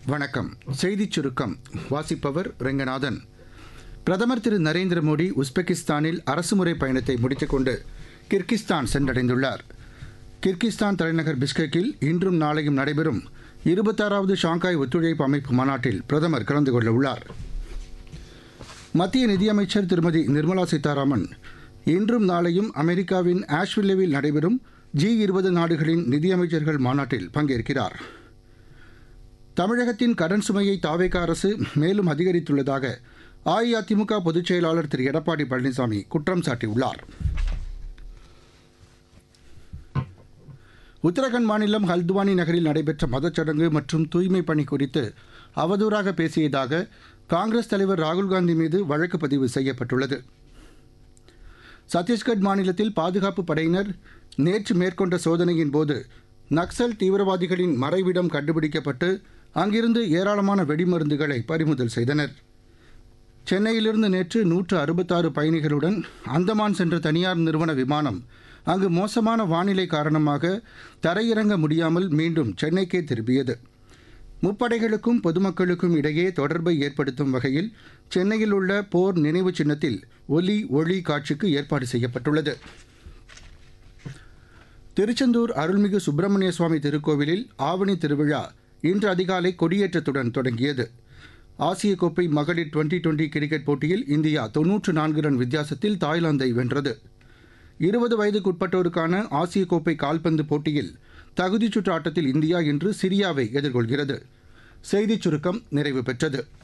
வணக்கம் செய்திச் சுருக்கம் வாசிப்பவர் ரெங்கநாதன் பிரதமர் திரு நரேந்திர மோடி உஸ்பெகிஸ்தானில் அரசுமுறை பயணத்தை முடித்துக்கொண்டு கிர்கிஸ்தான் சென்றடைந்துள்ளார் கிர்கிஸ்தான் தலைநகர் பிஸ்கெக்கில் இன்றும் நாளையும் நடைபெறும் இருபத்தாறாவது ஷாங்காய் ஒத்துழைப்பு அமைப்பு மாநாட்டில் பிரதமர் கலந்து கொள்ள உள்ளார் மத்திய நிதியமைச்சர் திருமதி நிர்மலா சீதாராமன் இன்றும் நாளையும் அமெரிக்காவின் ஆஷ்வில்லேவில் நடைபெறும் ஜி இருபது நாடுகளின் நிதியமைச்சர்கள் மாநாட்டில் பங்கேற்கிறார் தமிழகத்தின் கடன் சுமையை தாவேக அரசு மேலும் அதிகரித்துள்ளதாக அஇஅதிமுக பொதுச் செயலாளர் திரு எடப்பாடி பழனிசாமி குற்றம் சாட்டியுள்ளார் உத்தரகண்ட் மாநிலம் ஹல்துவானி நகரில் நடைபெற்ற மதச்சடங்கு மற்றும் தூய்மை பணி குறித்து அவதூறாக பேசியதாக காங்கிரஸ் தலைவர் ராகுல்காந்தி மீது வழக்கு பதிவு செய்யப்பட்டுள்ளது சத்தீஸ்கட் மாநிலத்தில் பாதுகாப்பு படையினர் நேற்று மேற்கொண்ட சோதனையின் போது நக்சல் தீவிரவாதிகளின் மறைவிடம் கண்டுபிடிக்கப்பட்டு அங்கிருந்து ஏராளமான வெடிமருந்துகளை பறிமுதல் செய்தனர் சென்னையிலிருந்து நேற்று நூற்று அறுபத்தாறு பயணிகளுடன் அந்தமான் சென்ற தனியார் நிறுவன விமானம் அங்கு மோசமான வானிலை காரணமாக தரையிறங்க முடியாமல் மீண்டும் சென்னைக்கே திரும்பியது முப்படைகளுக்கும் பொதுமக்களுக்கும் இடையே தொடர்பை ஏற்படுத்தும் வகையில் சென்னையில் உள்ள போர் நினைவு சின்னத்தில் ஒலி ஒளி காட்சிக்கு ஏற்பாடு செய்யப்பட்டுள்ளது திருச்செந்தூர் அருள்மிகு சுப்பிரமணிய சுவாமி திருக்கோவிலில் ஆவணி திருவிழா இன்று அதிகாலை கொடியேற்றத்துடன் தொடங்கியது ஆசிய கோப்பை மகளிர் டுவெண்டி டுவெண்டி கிரிக்கெட் போட்டியில் இந்தியா தொன்னூற்று நான்கு ரன் வித்தியாசத்தில் தாய்லாந்தை வென்றது இருபது வயதுக்குட்பட்டோருக்கான ஆசிய கோப்பை கால்பந்து போட்டியில் தகுதிச் சுற்று ஆட்டத்தில் இந்தியா இன்று சிரியாவை எதிர்கொள்கிறது செய்திச் சுருக்கம் நிறைவு பெற்றது